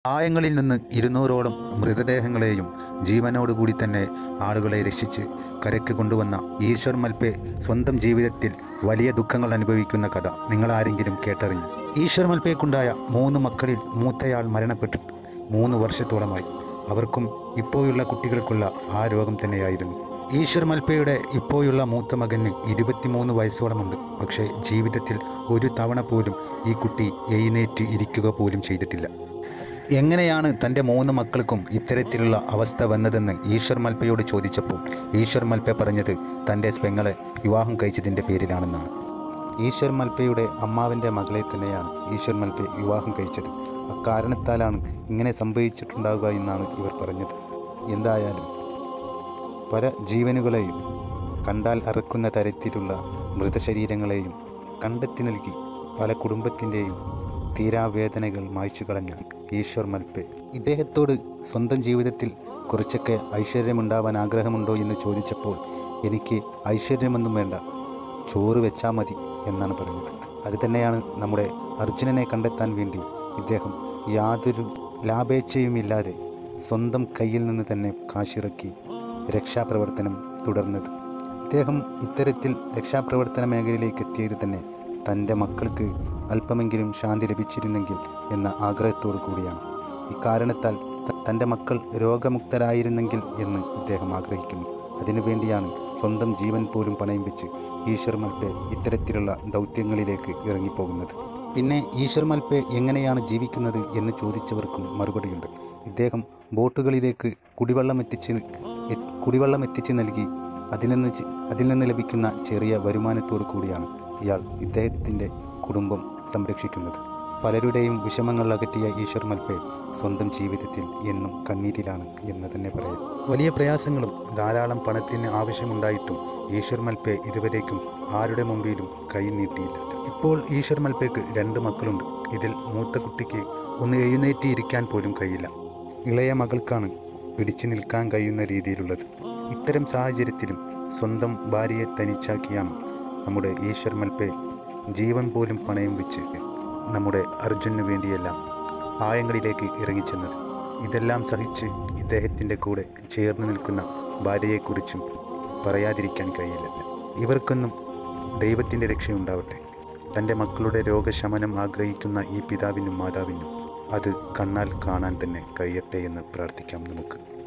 ആയങ്ങളിൽ നിന്ന് ഇരുന്നൂറോളം മൃതദേഹങ്ങളെയും ജീവനോടുകൂടി തന്നെ ആളുകളെ രക്ഷിച്ച് കരയ്ക്ക് കൊണ്ടുവന്ന ഈശ്വർ മൽപെ സ്വന്തം ജീവിതത്തിൽ വലിയ ദുഃഖങ്ങൾ അനുഭവിക്കുന്ന കഥ നിങ്ങളാരെങ്കിലും കേട്ടറിഞ്ഞു ഈശ്വർ മൽപേക്കുണ്ടായ മൂന്ന് മക്കളിൽ മൂത്തയാൾ മരണപ്പെട്ടിട്ട് മൂന്ന് വർഷത്തോളമായി അവർക്കും ഇപ്പോഴുള്ള കുട്ടികൾക്കുള്ള ആ രോഗം തന്നെയായിരുന്നു ഈശ്വർ മൽപ്പയുടെ ഇപ്പോഴുള്ള മൂത്ത മകന് ഇരുപത്തിമൂന്ന് വയസ്സോളമുണ്ട് പക്ഷേ ജീവിതത്തിൽ ഒരു തവണ പോലും ഈ കുട്ടി എഴുന്നേറ്റ് ഇരിക്കുക പോലും ചെയ്തിട്ടില്ല എങ്ങനെയാണ് തൻ്റെ മൂന്ന് മക്കൾക്കും ഇത്തരത്തിലുള്ള അവസ്ഥ വന്നതെന്ന് ഈശ്വർ മൽപ്പയോട് ചോദിച്ചപ്പോൾ ഈശ്വർ മൽപ്പ പറഞ്ഞത് തൻ്റെ പെങ്ങളെ വിവാഹം കഴിച്ചതിൻ്റെ പേരിലാണെന്നാണ് ഈശ്വർ മൽപ്പയുടെ അമ്മാവിൻ്റെ മകളെ തന്നെയാണ് ഈശ്വർ മൽപ്പ വിവാഹം കഴിച്ചത് അക്കാരണത്താലാണ് ഇങ്ങനെ സംഭവിച്ചിട്ടുണ്ടാവുക എന്നാണ് ഇവർ പറഞ്ഞത് എന്തായാലും പല ജീവനുകളെയും കണ്ടാൽ അറക്കുന്ന തരത്തിലുള്ള മൃതശരീരങ്ങളെയും കണ്ടെത്തി നൽകി പല കുടുംബത്തിൻ്റെയും തീരാവേദനകൾ മായ്ച്ചു കളഞ്ഞ ഈശ്വർ മൽപ്പെ ഇദ്ദേഹത്തോട് സ്വന്തം ജീവിതത്തിൽ കുറച്ചൊക്കെ ഐശ്വര്യമുണ്ടാവാൻ ആഗ്രഹമുണ്ടോ എന്ന് ചോദിച്ചപ്പോൾ എനിക്ക് ഐശ്വര്യമൊന്നും വേണ്ട ചോറ് വെച്ചാൽ മതി എന്നാണ് പറഞ്ഞത് അത് തന്നെയാണ് നമ്മുടെ അർജുനനെ കണ്ടെത്താൻ വേണ്ടി ഇദ്ദേഹം യാതൊരു ലാഭേച്ഛയുമില്ലാതെ സ്വന്തം കയ്യിൽ നിന്ന് തന്നെ കാശിറക്കി രക്ഷാപ്രവർത്തനം തുടർന്നത് ഇദ്ദേഹം ഇത്തരത്തിൽ രക്ഷാപ്രവർത്തന മേഖലയിലേക്ക് എത്തിയത് തന്നെ തൻ്റെ മക്കൾക്ക് അല്പമെങ്കിലും ശാന്തി ലഭിച്ചിരുന്നെങ്കിൽ എന്ന ആഗ്രഹത്തോടു കൂടിയാണ് ഇക്കാരണത്താൽ ത- തൻ്റെ മക്കൾ രോഗമുക്തരായിരുന്നെങ്കിൽ എന്ന് ഇദ്ദേഹം ആഗ്രഹിക്കുന്നു അതിനുവേണ്ടിയാണ് സ്വന്തം ജീവൻ പോലും പണയം വെച്ച് ഈശ്വർ മൽപ്പെ ഇത്തരത്തിലുള്ള ദൗത്യങ്ങളിലേക്ക് ഇറങ്ങിപ്പോകുന്നത് പിന്നെ ഈശ്വർ മൽപ്പെ എങ്ങനെയാണ് ജീവിക്കുന്നത് എന്ന് ചോദിച്ചവർക്കും മറുപടിയുണ്ട് ഇദ്ദേഹം ബോട്ടുകളിലേക്ക് കുടിവെള്ളം എത്തിച്ച് എ- കുടിവെള്ളം എത്തിച്ച് നൽകി അതിൽ നിന്ന് ചെ- അതിൽ നിന്ന് ലഭിക്കുന്ന ചെറിയ വരുമാനത്തോടു കൂടിയാണ് ഇയാൾ ഇദ്ദേഹത്തിൻ്റെ കുടുംബം സംരക്ഷിക്കുന്നത് പലരുടെയും വിഷമങ്ങൾ അകറ്റിയ ഈശ്വർ മൽപ്പെ സ്വന്തം ജീവിതത്തിൽ എന്നും കണ്ണീരിലാണ് എന്ന് തന്നെ പറയാം വലിയ പ്രയാസങ്ങളും ധാരാളം പണത്തിന് ആവശ്യമുണ്ടായിട്ടും ഈശ്വർ മൽപ്പെ ഇതുവരേക്കും ആരുടെ മുമ്പിലും കൈ നീട്ടിയില്ല ഇപ്പോൾ ഈശ്വർ മൽപ്പയ്ക്ക് രണ്ട് മക്കളുണ്ട് ഇതിൽ മൂത്ത കുട്ടിക്ക് ഒന്ന് എഴുന്നേറ്റിയിരിക്കാൻ പോലും കഴിയില്ല ഇളയ മകൾക്കാണ് പിടിച്ചു നിൽക്കാൻ കഴിയുന്ന രീതിയിലുള്ളത് ഇത്തരം സാഹചര്യത്തിലും സ്വന്തം ഭാര്യയെ തനിച്ചാക്കിയാണ് നമ്മുടെ ഈശ്വർ മൽപ്പെ ജീവൻ പോലും പണയം വെച്ച് നമ്മുടെ അർജുനു വേണ്ടിയെല്ലാം ആയങ്ങളിലേക്ക് ഇറങ്ങിച്ചെന്നത് ഇതെല്ലാം സഹിച്ച് ഇദ്ദേഹത്തിൻ്റെ കൂടെ ചേർന്ന് നിൽക്കുന്ന ഭാര്യയെക്കുറിച്ചും പറയാതിരിക്കാൻ കഴിയില്ല ഇവർക്കൊന്നും ദൈവത്തിൻ്റെ രക്ഷയുണ്ടാവട്ടെ തൻ്റെ മക്കളുടെ രോഗശമനം ആഗ്രഹിക്കുന്ന ഈ പിതാവിനും മാതാവിനും അത് കണ്ണാൽ കാണാൻ തന്നെ കഴിയട്ടെ എന്ന് പ്രാർത്ഥിക്കാം നമുക്ക്